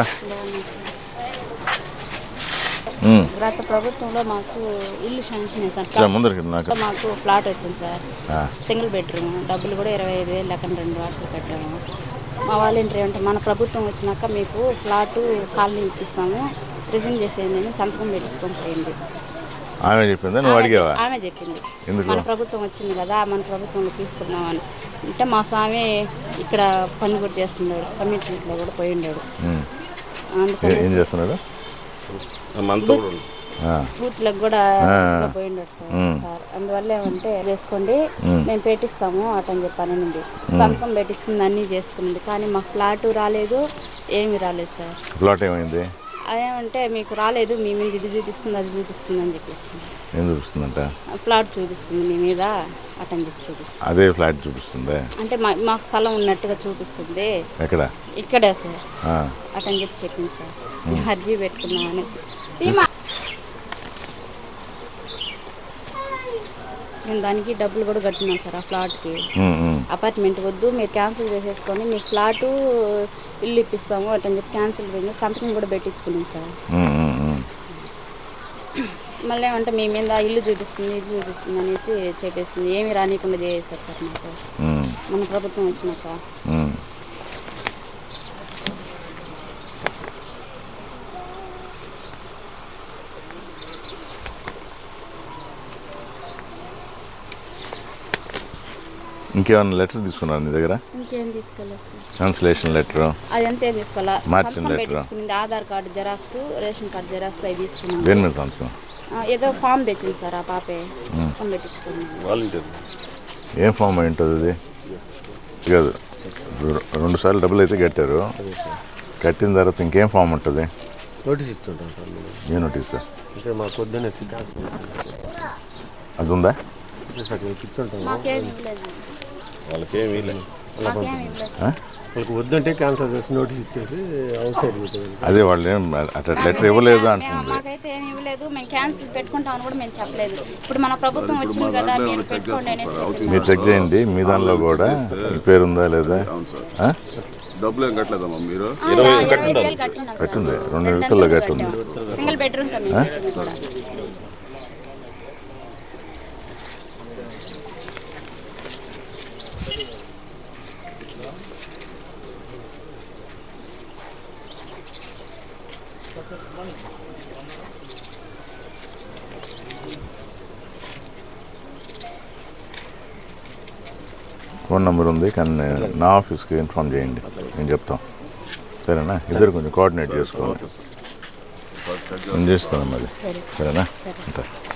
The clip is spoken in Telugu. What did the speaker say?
ఉమ్. గత ప్రభుత్వంలో మాకు ఇల్లు శాంక్షన్ సరే చేశారు ముందరికి నాకు మాకు ప్లాట్ వచ్చింది సార్ ఆ, సింగిల్ బెడ్రూమ్ డబ్బులు కూడా ఇరవై ఐదు వేలు లెక్కన రెండు వాటికి కట్టాము మా వాలంటీర్ అంటే మన ప్రభుత్వం వచ్చినాక మీకు ఫ్లాటు కాలనీ ఇప్పిస్తాము రిజైన్ చేసేయండి అని సంతకం పెట్టించుకొని పోయింది ఆమె చెప్పిందా నువ్వు ఆమె అడిగావా చెప్- ఆమె చెప్పింది ఎందుకు? మన ప్రభుత్వం వచ్చింది కదా మన ప్రభుత్వంలో తీసుకున్నామని అంటే మా స్వామి ఇక్కడ పని కూడా చేస్తున్నాడు కమిట్మెంట్లో కూడా పోయి ఉన్నాడు ఉమ్. అందుకని ఏ- ఏం చేస్తున్నాడు ఆ, బూత్లకు కూడా ఆ. ఇట్లా పోయి ఉన్నాడు సార్ ఉమ్. సార్ అందువల్ల ఏమంటే చేసుకోండి ఉమ్. మేము పెట్టిస్తాము అటని చెప్పానండి సంతకం పెట్టించుకుంది అన్నీ చేసుకునింది కానీ మాకు ఫ్లాట్ రాలేదు ఏమీ రాలేదు సార్ ప్లాట్ ఏమైంది అదేమంటే మీకు రాలేదు మీ మీద ఇది చూపిస్తుంది అది చూపిస్తుంది అని చెప్పేసి ఏం చూపిస్తుందంట ఫ్లాట్ చూపిస్తుంది మీ మీద అటని చెప్పి చూపిస్తుంది అదే ఫ్లాట్ చూపిస్తుందా అంటే మా మాకు స్థలం ఉన్నట్టుగా చూపిస్తుంది ఎక్కడ ఇక్కడే సార్ ఆ, అటని చెప్పి చెప్పింది సార్ మేము అర్జీ పెట్టుకున్నామని ఈమా. నేను దానికి డబ్బులు కూడా కట్టినాను సార్ ఆ ఫ్లాట్కి ఉమ్, ఉమ్. అపార్ట్మెంట్ వద్దు మీరు క్యాన్సిల్ చేసేసుకొని మీ ఫ్లాటు ఇల్లు ఇప్పిస్తాము అటని చెప్పి క్యాన్సిల్ పోయింది సంతకం కూడా పెట్టించుకున్నాం సార్ ఉమ్, ఉమ్, ఉమ్. మళ్ళీ ఏమంటే మీ మీద ఇల్లు చూపిస్తుంది ఇది చూపిస్తుంది అనేసి చెప్పేసింది ఏమీ రానియకుండా చేసేసారు సార్ మాకు ఉమ్, మన ప్రభుత్వం వచ్చినాక ఉమ్. ఇంకేమన్నా లెటర్ తీసుకున్నారు నీ దగ్గర ఇంకేం తీసుకోలేదు సార్ ట్రాన్స్లేషన్ లెటర్ అది అంతే తీసుకోవాలా మార్చిన సంతకం లెటరా? పెట్టించుకునింది Aadhaar card xerox ration card xerox అవి తీసుకున్నాను దేని మీద సంతకం ఆ, ఏదో ఫామ్ తెచ్చింది సార్ ఆ పాపే ఫామ్ పెట్టించుకున్నాను ఏం ఫామ్ అయి ఉంటుంది అది కాదు రె- రెండు సార్లు డబ్బులు అయితే కట్టారు కట్టిన తర్వాత ఇంకేం ఫామ్ ఉంటుంది నోటీస్ ఇస్తుంటాం సార్ మేము ఏ నోటీస్ ఇక్కడ మా పొద్దున్నే క్యాన్సిల్ అది ఉందా సార్ మేము ఇస్తుంటాం మాకేం ఇవ్వలేదు వాళ్ళకేమీ లేదు మాకేం ఇవ్వలేదు ఆ? వాళ్ళకి వద్దంటే క్యాన్సిల్ చేసి నోటీస్ ఇచ్చేసి అవుట్ సైడ్ పెట్టేది అదే వాళ్ళు ఏం అట్లా లెటర్ ఇవ్వలేదు మేము- అంటుంది మాకైతే ఏమి ఇవ్వలేదు మేము క్యాన్సిల్ పెట్టుకుంటామని కూడా మేము చెప్పలేదు ఇప్పుడు మన ప్రభుత్వం వచ్చింది కదా మీరు పెట్టుకోండి అనేసి చెప్పింది మీరు చెక్ చేయండి మీ దానిలో కూడా ఈ పేరు ఉందా లేదా ఆ? డబ్బులు ఏం కట్టలేదమ్మా మీరు ఆ, ఇరవై ఐదు వేలు కట్టినాం సార్. కట్టింది రెండు విడతల్లో కట్టింది కట్టాము. సింగిల్ బెడ్రూమ్ తో మేము కట్టింది కూడా ఫోన్ నెంబర్ ఉంది కానీ నేను- నా ఆఫీస్కి ఇన్ఫామ్ చేయండి నేను చెప్తాం సరేనా ఇద్దరు కొంచెం కోఆర్డినేట్ చేసుకోండి నేను చేస్తాను మరి సరే సరేనా ఉంటా